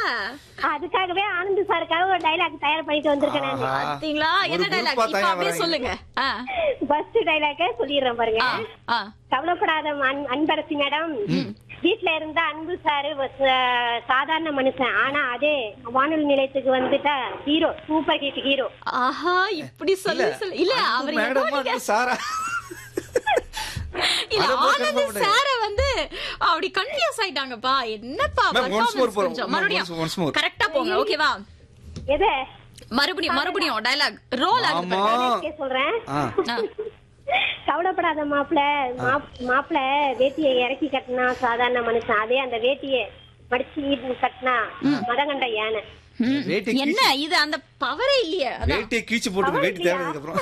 அதுக்காகவே ஆனந்த் சாருக்காக ஒரு டைலாக் தயார் பண்ணிட்டு வந்திருக்கேன் நான் ஆஹா. பாத்தீங்களா என்ன ஒரு டைலாக் group ஆ இப்ப தயாரா அப்படியே வராங்க. சொல்லுங்க ஆ, ஃபர்ஸ்ட் டைலாக்க சொல்லிடுறேன் பாருங்க ஆ, ஆ. கவலைப்படாத அன்- அன்பரசி மேடம் வீட்ல இருந்தா அன்பு சாரு ச- சாதாரண மனுஷன் ஆனா அதே வானொலி நிலையத்துக்கு வந்துட்டா ஹீரோ சூப்பர் ஹிட் ஹீரோ ஆஹா இப்படி சொல்லு சொல்லு இல்ல அவர் ஏதோ மேடமா நீங்க- சாரா இல்ல அதை போய் ஆனந்த் confirm பண்ணுங்க. சார வந்து அப்படி கன்ஃபியூஸ் ஆயிட்டாங்கப்பா என்னப்பா Ma'am, once more performance போறோம். கொஞ்சம் Ma'am, மறுபடியும் once- once more. கரெக்டா போங்க ஓகேவா எதை மறுபடியும் மறுபடியும் டயலாக் ரோல் ஆகுது ஆமா கேட்க சொல்றேன் ஆ. ஆ. கவலைப்படாத மாப்பிள மாப்பிள வேட்டியை இறக்கி கட்டினா சாதாரண மனுஷன் அதே அந்த வேட்டியை மடிச்சு கட்டினா மதகண்ட யானை ம். வேட்டி என்ன இது அந்த பவரே இல்லையே அதான் வேட்டியை கீச்சு போட்டு வேட்டி தேவைக்கு அப்புறம்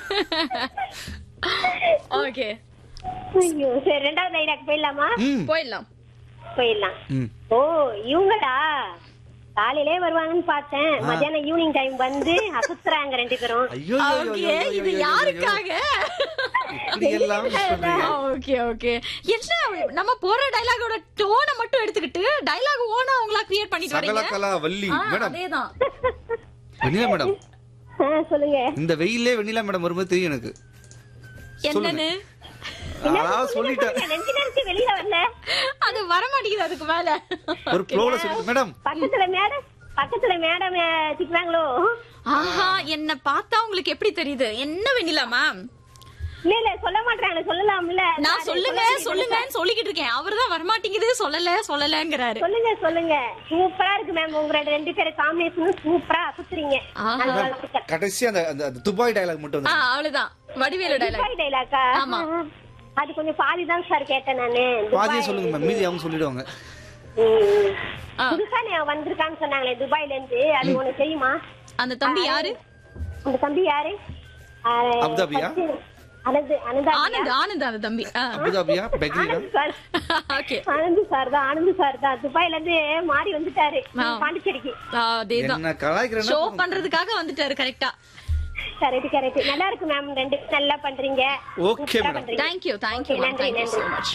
ஓகே ஐயோ சரி ரெண்டாவது டைலாக் போயிடலாமா ம் போயிடலாம் போயிடலாம் ம் ஓ இவங்களா காலையிலே வருவாங்கன்னு பார்த்தேன் மத்தியானம் ஈவினிங் டைம் வந்து அசுத்துறாங்க ரெண்டு பேரும் ஐயோ ஐயோ, ஐயோ, ஓகே ஐயோ, இது ஐயோ, ஐயோ, யாருக்காக இப்படி எல்லாம் சொல்றீங்க ஓகே ஓகே என்ன நம்ம போற டயலாகோட டோனை மட்டும் எடுத்துக்கிட்டு டயலாக் ஓனா அவங்களா கிரியேட் பண்ணிட்டு சகல வரீங்க கலா வள்ளி ஆ, மேடம் அதேதான் வெண்ணிலா மேடம் ஆ, சொல்லுங்க இந்த வெயிலே வெண்ணிலா மேடம் வரும்போது தெரியும் எனக்கு என்னன்னு அதான் சொல்லிட்டேன் நெஞ்சு நெஞ்சு வெளியில வரல அது வர மாட்டேங்குது அதுக்கு மேல ஒரு ப்ளோல சொல்லிட்டு மேடம் பக்கத்துல மேடம் பக்கத்துல மேடம் திட்டுவாங்களோ ஆஹா என்ன பார்த்தா உங்களுக்கு எப்படி தெரியுது என்ன வெண்ணிலா மேம் இல்ல இல்ல சொல்ல மாட்டாங்க சொல்லலாம்ல நான் சொல்லுங்க சொல்லுங்கன்னு சொல்லிக்கிட்டு இருக்கேன் அவர்தான் வரமாட்டேங்குது சொல்லல சொல்லலங்கிறாரு சொல்லுங்க சொல்லுங்க சூப்பரா இருக்கு மேம் உங்களோட ரெண்டு பேரும் காம்பினேஷனும் சூப்பரா அசுத்துறீங்க ஆஹா. நல்ல வாழ்த்துக்கள். கடைசி அந்த அந்த- அந்த துபாய் டயலாக் மட்டும் ஆ வந்து அவ்வளவுதான் வடிவேலு டயலாக் துபாய் டைலாக்கா ஆமா. அது கொஞ்சம் பாதி தான் சார் கேட்டேன் நானு பாதியே துபாய். சொல்லுங்க மேம் மீதி அவங்க சொல்லிடுவாங்க ம். ஆ. புதுசா நீ வந்திருக்கான்னு சொன்னாங்களே துபாய்ல இருந்து அது உனக்கு தெரியுமா அந்த தம்பி யாரு அந்த தம்பி யாரு ஆ, அபுதாபியா? first அனந்த் அனந்தா ஆனந்த் ஆனந்த் அந்த தம்பி அபுதாபியா பெக்ரியா Anand sir okay Anand sir தான் ஆனந்த் சார் தான் துபாய்ல இருந்து மாறி வந்துட்டாரு ஆ. பாண்டிச்சேரிக்கு அதேதான் என்ன கலாய்க்கிறேன்னா ஷோ பண்றதுக்காக வந்துட்டாரு கரெக்டா கரெக்ட் கரெக்ட் நல்லா இருக்கு மேம் ரெண்டு பேரும் நல்லா பண்றீங்க Okay, சூப்பரா madam. பண்றீங்க. தேங்க்யூ தேங்க்யூ Okay, நன்றி, தேங்க்யூ சோ நன்றி. மச்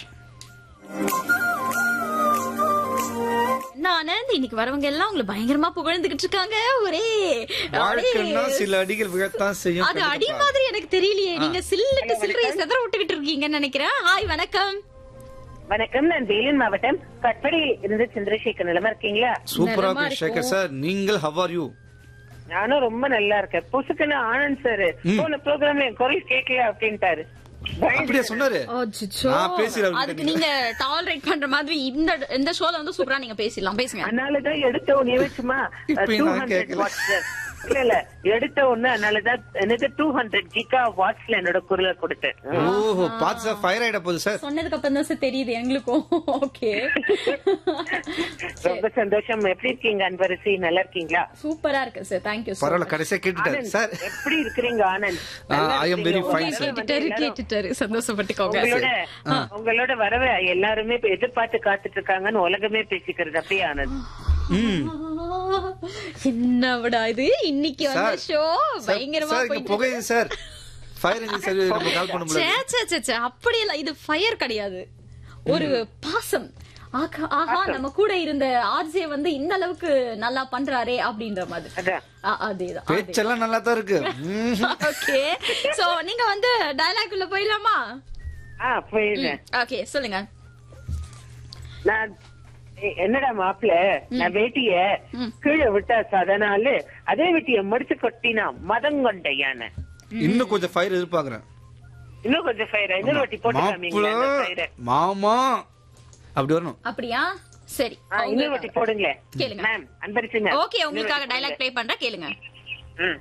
ஆனந்த் இன்னைக்கு வரவங்க எல்லாம் உங்களை பயங்கரமா புகழ்ந்துகிட்டு இருக்காங்க ஒரே வாழ்க்கைன்னா ஒரே- சில அடிகள் விழத்தான் செய்யும் அது அடி மாதிரி எனக்கு தெரியலையே நீங்க சில்லுட்டு சில்லறைய செதற விட்டுக்கிட்டு இருக்கீங்கன்னு நினைக்கிறேன் ஹாய் வணக்கம் வணக்கம் நான் வேலூர் மாவட்டம் கட்படியில் இருந்து சந்திரசேகர் நிலமா இருக்கீங்களா சூப்பரா நலமா இருக்கு சேகர் இருக்கும். சார் நீங்கள் ஹவ் ஆர் யூ நானும் ரொம்ப நல்லா இருக்கேன் புசுக்குன்னு ஆனந்த் சார் போன ப்ரோக்ராம்ல என் குரல் கேட்கல அப்படின்ட்டாரு அப்படியே சொன்னாரு அச்சச்சோ. நான் பேசுறேன் அதுக்கு நீங்க டாலரேட் பண்ற மாதிரி இந்த இந்த ஷோல வந்து சூப்பரா நீங்க பேசிடலாம் பேசுங்க அதனாலதான் எடுத்த உடனே சும்மா இப்ப டூ நான் ஹண்ட்ரட் கேட்கல. வாட்ஸ் இல்ல இல்ல எடுத்த உடனே அதனாலதான் எனக்கு டூ ஹண்ட்ரட் ஜிகா வாட்ஸ்ல என்னோட குரலை கொடுத்தேன் ஓஹோ பாத்து சார் ஃபயர் ஆயிட போகுது சார் சொன்னதுக்கு அப்புறம் தான் சார் தெரியுது எங்களுக்கும் ஓகே ரொம்ப சந்தோஷம் எப்படி இருக்கீங்க அன்பரசி நல்லா இருக்கீங்களா சூப்பரா இருக்கு சார் தேங்க்யூ பரவாயில்ல கடைசியா கேட்டுட்டாரு ஆனந்த், சார் எப்படி இருக்கிறீங்க ஆனந்த் ஆ, நல்லா I am very இருக்கீங்க? fine, உங்களை sir. வந்து கேட்டுட்டாரு எல்லாரும் கேட்டுட்டாரு சந்தோஷப்பட்டுக்கோங்க உங்களோட உங்களோட வரவை எல்லாருமே இப்ப எதிர்பார்த்து காத்துட்டு இருக்காங்கன்னு உலகமே பேசிக்கிறது அப்படியே ஆனந்த் ம் என்ன விடா இது இன்னைக்கு வந்த சார், ஷோ சார், பயங்கரமா சார் இங்க போயிட்டு புகையுது சார் ஃபயர் இன்ஜின் சர்வீஸ் நம்ம கால் பண்ண சே முடியல சே சே, சே அப்படி இல்ல இது ஃபயர் கிடையாது ஒரு பாசம் ஆகா ஆஹா நம்ம கூட இருந்த ஆர்ஜே வந்து இந்த அளவுக்கு நல்லா பண்றாரே அப்படின்ற மாதிரி அதான் ஆ, அதேதான் பேச்செல்லாம் நல்லா தான் இருக்கு ம். ஓகே சோ நீங்க வந்து டயலாக் உள்ள போயிடலாமா ஆ போயிருந்தேன் ஓகே சொல்லுங்க நான் எ- என்னடா மாப்பிள நான் வேட்டிய ம். கீழே விட்டா சதனாலு அதே வேட்டிய மடிச்சு கொட்டினா மதம் கொண்ட யானை இன்னும் கொஞ்சம் ஃபயர் எதிர்பார்க்கறேன் இன்னும் கொஞ்சம் ஃபயர் இன்னொரு வாட்டி போட்டு மாப்பிள காமிங்களா அந்த fire-அ? மாமா அப்படி வரணும் அப்படியா சரி ஆ, இன்னொரு வாட்டி போடுங்களே கேளுங்க. மேம் அன்பரிசி மேம் ஓகே உங்களுக்காக டயலாக் ப்ளே பண்றேன் கேளுங்க ம்.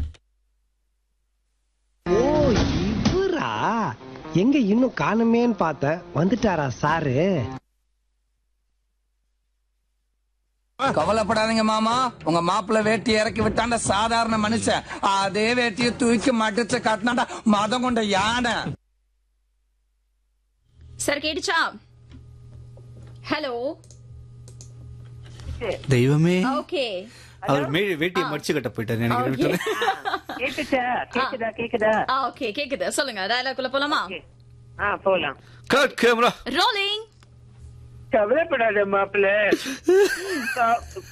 ஓ இவரா எங்க இன்னும் காணுமேன்னு பார்த்தேன் வந்துட்டாரா சாரு கவலைப்படாதீங்க மாமா உங்க மாப்பிள்ள வேட்டி இறக்கி விட்டாண்ட சாதாரண மனுஷன் அதே வேட்டியை தூக்கி மடிச்சு கட்டினாண்டா மதம் கொண்ட யானை சார் கேட்டுச்சா ஹலோ தெய்வமே ஓகே அவர் மே வேட்டியை மடிச்சு கட்ட போயிட்டாரு எனக்கு Okay. கேட்டுச்சா கேக்குதா கேக்குதா ஆ ஓகே கேக்குது சொல்லுங்க டயலாக் உள்ள போலாமா Okay. ஆ போலாம் கட் கேமரா ரோலிங் கவலைப்படாத மாப்பிள